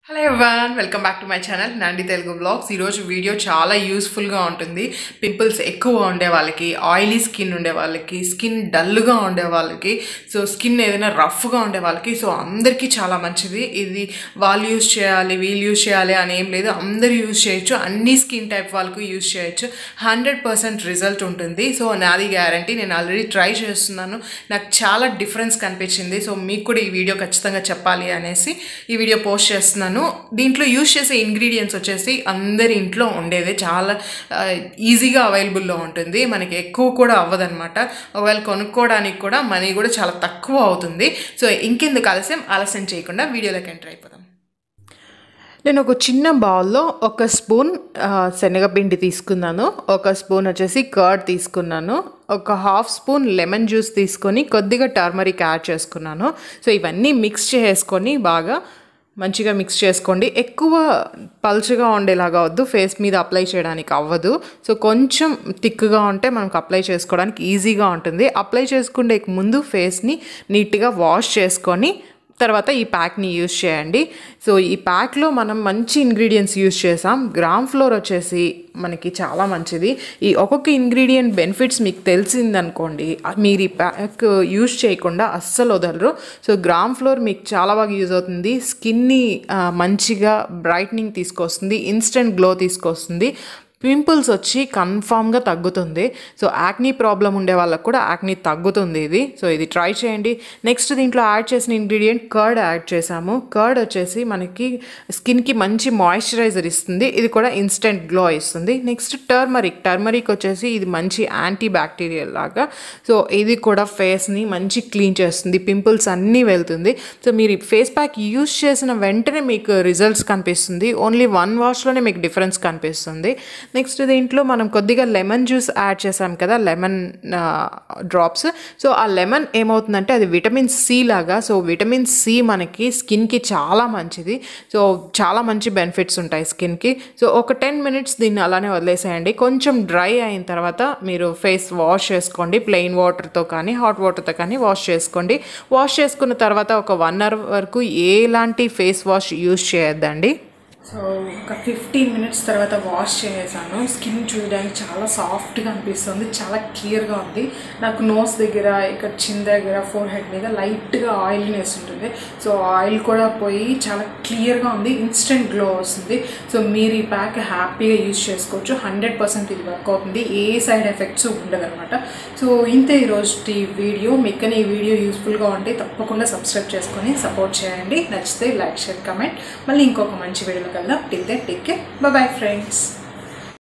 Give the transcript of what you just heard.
hello everyone welcome back to my channel Nandi Telugu blogs ఈరోజు video చాలా యూస్ఫుల్గా ఉంటుంది పింపుల్స్ ఎక్కువ ఉండే వాళ్ళకి ఆయిలీ స్కిన్ ఉండే వాళ్ళకి స్కిన్ డల్గా ఉండే వాళ్ళకి సో స్కిన్ ఏదైనా రఫ్గా ఉండే వాళ్ళకి సో అందరికీ చాలా మంచిది ఇది వాళ్ళు యూస్ చేయాలి వీళ్ళు యూస్ చేయాలి అని ఏం లేదు అందరూ యూస్ చేయొచ్చు అన్ని స్కిన్ టైప్ వాళ్ళకు యూస్ చేయొచ్చు హండ్రెడ్ పర్సెంట్ రిజల్ట్ ఉంటుంది సో నాది గ్యారంటీ నేను ఆల్రెడీ ట్రై చేస్తున్నాను నాకు చాలా డిఫరెన్స్ కనిపించింది సో మీకు కూడా ఈ వీడియో ఖచ్చితంగా చెప్పాలి అనేసి ఈ వీడియో పోస్ట్ చేస్తున్నాను దీంట్లో యూస్ చేసే ఇంగ్రీడియంట్స్ వచ్చేసి అందరి ఇంట్లో ఉండేదే చాలా ఆ, ఈజీగా అవైలబుల్లో ఉంటుంది మనకి ఎక్కువ కూడా అవ్వదన్నమాట ఒకవేళ కొనుక్కోవడానికి కూడా మనీ కూడా చాలా తక్కువ అవుతుంది సో ఇంకెందుకు ఆలస్యం ఆలస్యం చేయకుండా వీడియోలోకి ఎంటర్ అయిపోదాం నేను ఒక చిన్న బౌల్లో ఒక స్పూన్ ఆ, శనగపిండి తీసుకున్నాను ఒక స్పూన్ వచ్చేసి కర్డ్ తీసుకున్నాను ఒక హాఫ్ స్పూన్ లెమన్ జ్యూస్ తీసుకొని కొద్దిగా టర్మరిక్ యాడ్ చేసుకున్నాను సో ఇవన్నీ మిక్స్ చేసుకొని బాగా మంచిగా మిక్స్ చేసుకోండి ఎక్కువ పల్చగా ఉండేలాగా వద్దు ఫేస్ మీద అప్లై చేయడానికి అవ్వదు సో కొంచెం థిక్గా ఉంటే మనకు అప్లై చేసుకోవడానికి ఈజీగా ఉంటుంది అప్లై చేసుకునే ముందు ఫేస్ని నీట్గా వాష్ చేసుకొని తర్వాత ఈ ప్యాక్ని యూస్ చేయండి సో ఈ ప్యాక్లో మనం మంచి ఇంగ్రీడియంట్స్ యూస్ చేసాం గ్రామ్ ఫ్లోర్ వచ్చేసి మనకి చాలా మంచిది ఈ ఒక్కొక్క ఇంగ్రీడియంట్ బెనిఫిట్స్ మీకు తెలిసిందనుకోండి ఆ- మీరు ఈ ప్యాక్ యూస్ చేయకుండా అస్సలు వదలరు సో గ్రామ్ ఫ్లోర్ మీకు చాలా బాగా యూజ్ అవుతుంది స్కిన్ని ఆ, మంచిగా బ్రైట్నింగ్ తీసుకొస్తుంది ఇన్స్టెంట్ గ్లో తీసుకొస్తుంది పింపుల్స్ వచ్చి కన్ఫామ్గా తగ్గుతుంది సో యాక్నీ ప్రాబ్లం ఉండే వాళ్ళకి కూడా యాక్నీ తగ్గుతుంది ఇది సో ఇది ట్రై చేయండి నెక్స్ట్ దీంట్లో యాడ్ చేసిన ఇంగ్రీడియంట్ కర్డ్ యాడ్ చేసాము కర్డ్ వచ్చేసి మనకి స్కిన్కి మంచి మాయిశ్చరైజర్ ఇస్తుంది ఇది కూడా ఇన్స్టెంట్ గ్లో ఇస్తుంది నెక్స్ట్ టర్మరిక్ టర్మరిక్ వచ్చేసి ఇది మంచి యాంటీ బ్యాక్టీరియల్ లాగా సో ఇది కూడా ఫేస్ని మంచి క్లీన్ చేస్తుంది పింపుల్స్ అన్నీ వెళ్తుంది సో మీరు ఈ ఫేస్ ప్యాక్ యూస్ చేసిన వెంటనే మీకు రిజల్ట్స్ కనిపిస్తుంది ఓన్లీ వన్ వాష్లోనే మీకు డిఫరెన్స్ కనిపిస్తుంది నెక్స్ట్ దీంట్లో మనం కొద్దిగా లెమన్ జ్యూస్ యాడ్ చేసాం కదా లెమన్ డ్రాప్స్ సో ఆ లెమన్ ఏమవుతుందంటే అది విటమిన్ సి లాగా సో విటమిన్ సి మనకి స్కిన్కి చాలా మంచిది సో చాలా మంచి బెనిఫిట్స్ ఉంటాయి స్కిన్కి సో ఒక టెన్ మినిట్స్ దీన్ని అలానే వదిలేసేయండి కొంచెం డ్రై అయిన తర్వాత మీరు ఫేస్ వాష్ చేసుకోండి ప్లెయిన్ వాటర్తో కానీ హాట్ వాటర్తో కానీ వాష్ చేసుకోండి వాష్ చేసుకున్న తర్వాత ఒక వన్ అవర్ వరకు ఎలాంటి ఫేస్ వాష్ యూస్ చేయొద్దండి సో ఒక ఫిఫ్టీన్ మినిట్స్ తర్వాత వాష్ చేసేసాను స్కిన్ చూడడానికి చాలా సాఫ్ట్గా అనిపిస్తుంది చాలా క్లియర్గా ఉంది నాకు నోస్ దగ్గర ఇక్కడ చిన్ దగ్గర ఫోర్ హెడ్ మీద లైట్గా ఆయిల్నెస్ ఉంటుంది సో ఆయిల్ కూడా పోయి చాలా క్లియర్గా ఉంది ఇన్స్టెంట్ గ్లో వస్తుంది సో మీరు ఈ ప్యాక్ హ్యాపీగా యూజ్ చేసుకోవచ్చు హండ్రెడ్ పర్సెంట్ ఇది వర్క్ అవుతుంది ఏ సైడ్ ఎఫెక్ట్స్ ఉండదన్నమాట సో ఇంతే ఈరోజు ఈ వీడియో మీకు ఈ వీడియో యూస్ఫుల్గా ఉంటే తప్పకుండా సబ్స్క్రైబ్ చేసుకొని సపోర్ట్ చేయండి నచ్చితే లైక్ షేర్ కమెంట్ మళ్ళీ ఇంకొక మంచి వీడియోలో కల్లా till then take care bye friends